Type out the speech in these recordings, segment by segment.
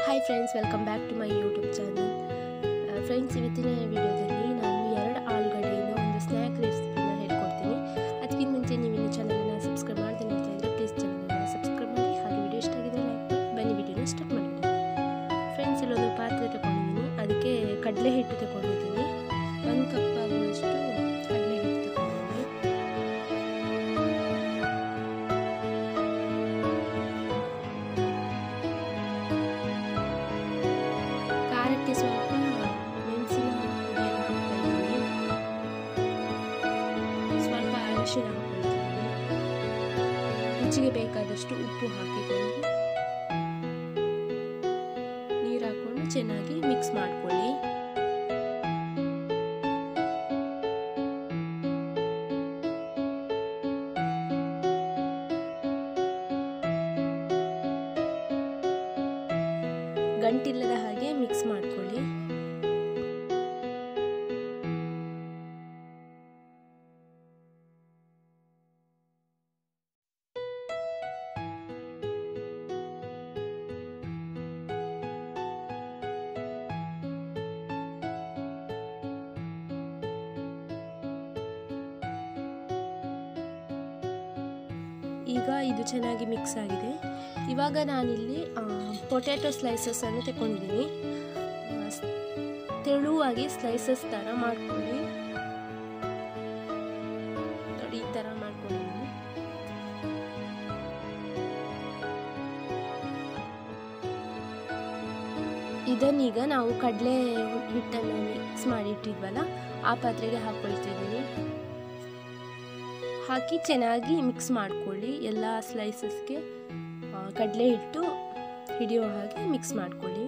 hi friends welcome back to my YouTube channel friends ಇವತ್ತಿನ ವಿಡಿಯೋದಲ್ಲಿ ನಾನು ಎರಡು ಆಲೂಗಡ್ಡೆಯಿಂದ ಒಂದು ಸ್ನ್ಯಾಕ್ ರೆಸಿಪಿನ ಹೇಳ್ಕೊಡ್ತೀನಿ ಅದಕ್ಕಿಂತ ಮುಂಚೆ ನೀವು ಇನ್ನು ಚಾನಲನ್ನು ಸಬ್ಸ್ಕ್ರೈಬ್ ಮಾಡದೆ ನೋಡ್ತಾ ಇದ್ದರೆ ಪ್ಲೀಸ್ ಚಾನಲನ್ನು ಸಬ್ಸ್ಕ್ರೈಬ್ ಮಾಡಿ ಹಾಗೆ ವಿಡಿಯೋ ಇಷ್ಟ ಆಗಿದೆ ಲೈಕ್ ಮಾಡಿ ಬನ್ನಿ ವಿಡಿಯೋನ ಸ್ಟಾರ್ಟ್ ಮಾಡಿಬಿಡಿ ಫ್ರೆಂಡ್ಸ್ ಇಲ್ಲೊಂದು ಪಾತ್ರೆ ತಗೊಂಡಿದ್ದೀನಿ ಅದಕ್ಕೆ ಕಡಲೆ ಹಿಟ್ಟು ತಗೊಂಡಿದ್ದೀನಿ ಒಂದು ಕಪ್ ಆಗುವಷ್ಟು ಕಡಲೆ ಹಿಟ್ಟು ತಗೊಂಡಿದ್ದೀನಿ ಖಾರಕ್ಕೆ ಸ್ವಲ್ಪ ಮೆಣಸಿನ ಪುಡಿಯನ್ನು ಹಾಕ್ತಾ ಇದ್ದೀನಿ ಸ್ವಲ್ಪ ಅರಿಶಿನ ಹಾಕ್ಕೊಳ್ತೀನಿ ರುಚಿಗೆ ಬೇಕಾದಷ್ಟು ಉಪ್ಪು ಹಾಕಿಕೊಂಡು ನೀರು ಹಾಕ್ಕೊಂಡು ಚೆನ್ನಾಗಿ ಮಿಕ್ಸ್ ಮಾಡ್ಕೊಳ್ಳಿ ಗಂಟಿಲ್ಲದ ಹಾಗೆ ಮಿಕ್ಸ್ ಮಾಡ್ಕೊಳ್ಳಿ ಈಗ ಇದು ಚೆನ್ನಾಗಿ ಮಿಕ್ಸ್ ಆಗಿದೆ ಇವಾಗ ನಾನಿಲ್ಲಿ ಪೊಟ್ಯಾಟೊ ಸ್ಲೈಸಸನ್ನು ತಗೊಂಡಿದ್ದೀನಿ ತೆಳುವಾಗಿ ಸ್ಲೈಸಸ್ ಥರ ಮಾಡ್ಕೊಳ್ಳಿ ನೋಡಿ ಈ ಥರ ಮಾಡ್ಕೊಂಡಿದ್ದೀನಿ ಇದನ್ನೀಗ ನಾವು ಕಡಲೆ ಹಿಟ್ಟನ್ನು ಮಿಕ್ಸ್ ಮಾಡಿ ಇಟ್ಟಿದ್ವಲ್ಲ ಆ ಪಾತ್ರೆಗೆ ಹಾಕ್ಕೊಳ್ತಿದ್ದೀನಿ ಹಾಕಿ ಚೆನ್ನಾಗಿ ಮಿಕ್ಸ್ ಮಾಡ್ಕೊಳ್ಳಿ ಎಲ್ಲ ಸ್ಲೈಸಸ್ಗೆ ಕಡಲೆ ಹಿಟ್ಟು ಹಿಡಿಯೋ ಹಾಗೆ ಮಿಕ್ಸ್ ಮಾಡ್ಕೊಳ್ಳಿ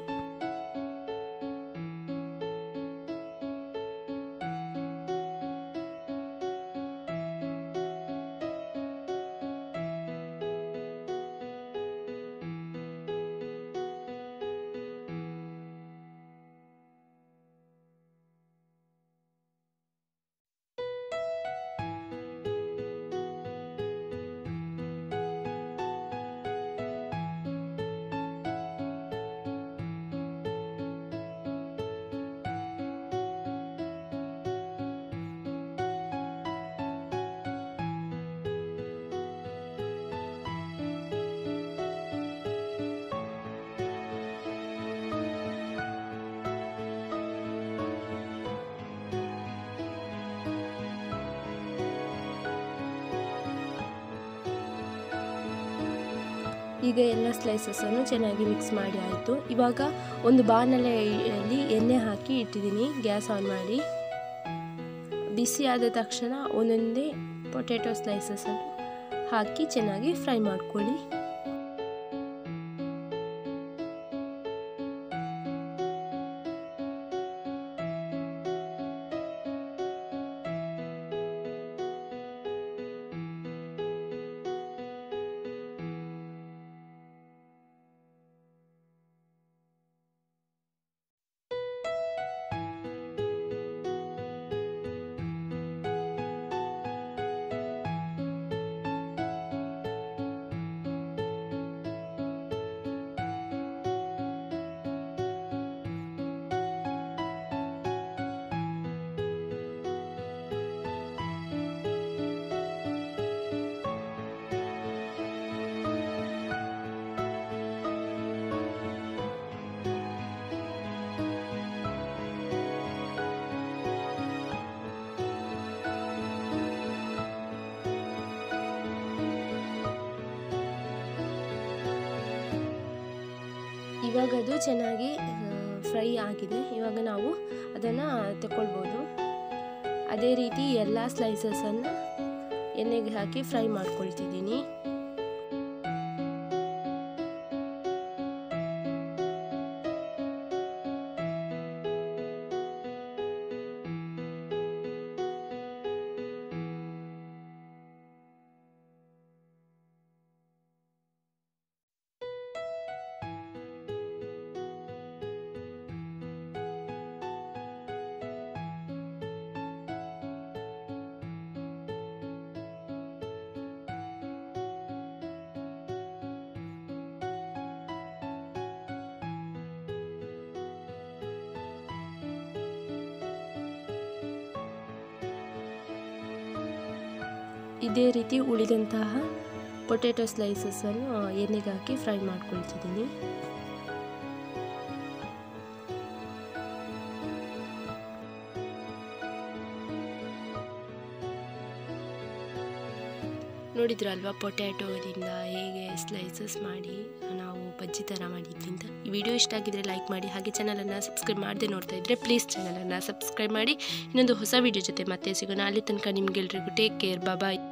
ಈಗ ಎಲ್ಲ ಸ್ಲೈಸಸನ್ನು ಚೆನ್ನಾಗಿ ಮಿಕ್ಸ್ ಮಾಡಿ ಆಯಿತು ಇವಾಗ ಒಂದು ಬಾಣಲೆಯಲ್ಲಿ ಎಣ್ಣೆ ಹಾಕಿ ಇಟ್ಟಿದ್ದೀನಿ ಗ್ಯಾಸ್ ಆನ್ ಮಾಡಿ ಬಿಸಿ ಆದ ತಕ್ಷಣ ಒಂದೊಂದೇ ಪೊಟ್ಯಾಟೊ ಸ್ಲೈಸಸನ್ನು ಹಾಕಿ ಚೆನ್ನಾಗಿ ಫ್ರೈ ಮಾಡ್ಕೊಳ್ಳಿ ಇವಾಗ ಅದು ಚೆನ್ನಾಗಿ ಫ್ರೈ ಆಗಿದೆ ಇವಾಗ ನಾವು ಅದನ್ನು ತಗೊಳ್ಬೋದು ಅದೇ ರೀತಿ ಎಲ್ಲ ಸ್ಲೈಸಸನ್ನು ಎಣ್ಣೆಗೆ ಹಾಕಿ ಫ್ರೈ ಮಾಡ್ಕೊಳ್ತಿದ್ದೀನಿ ಇದೇ ರೀತಿ ಉಳಿದಂತಹ ಪೊಟ್ಯಾಟೊ ಸ್ಲೈಸಸನ್ನು ಎಣ್ಣೆಗೆ ಹಾಕಿ ಫ್ರೈ ಮಾಡ್ಕೊಳ್ತಿದ್ದೀನಿ ನೋಡಿದ್ರಲ್ವಾ ಪೊಟ್ಯಾಟೋದಿಂದ ಹೇಗೆ ಸ್ಲೈಸಸ್ ಮಾಡಿ ನಾವು ಬಜ್ಜಿ ಥರ ಮಾಡಿದ್ವಿ ಅಂತ ಈ ವಿಡಿಯೋ ಇಷ್ಟ ಆಗಿದ್ರೆ ಲೈಕ್ ಮಾಡಿ ಹಾಗೆ ಚಾನಲನ್ನು ಸಬ್ಸ್ಕ್ರೈಬ್ ಮಾಡದೆ ನೋಡ್ತಾ ಇದ್ದರೆ ಪ್ಲೀಸ್ ಚಾನಲನ್ನು ಸಬ್ಸ್ಕ್ರೈಬ್ ಮಾಡಿ ಇನ್ನೊಂದು ಹೊಸ ವಿಡಿಯೋ ಜೊತೆ ಮತ್ತೆ ಸಿಗೋಣ ಅಲ್ಲಿ ತನಕ ನಿಮಗೆಲ್ರಿಗೂ ಟೇಕ್ ಕೇರ್ ಬಾಯ್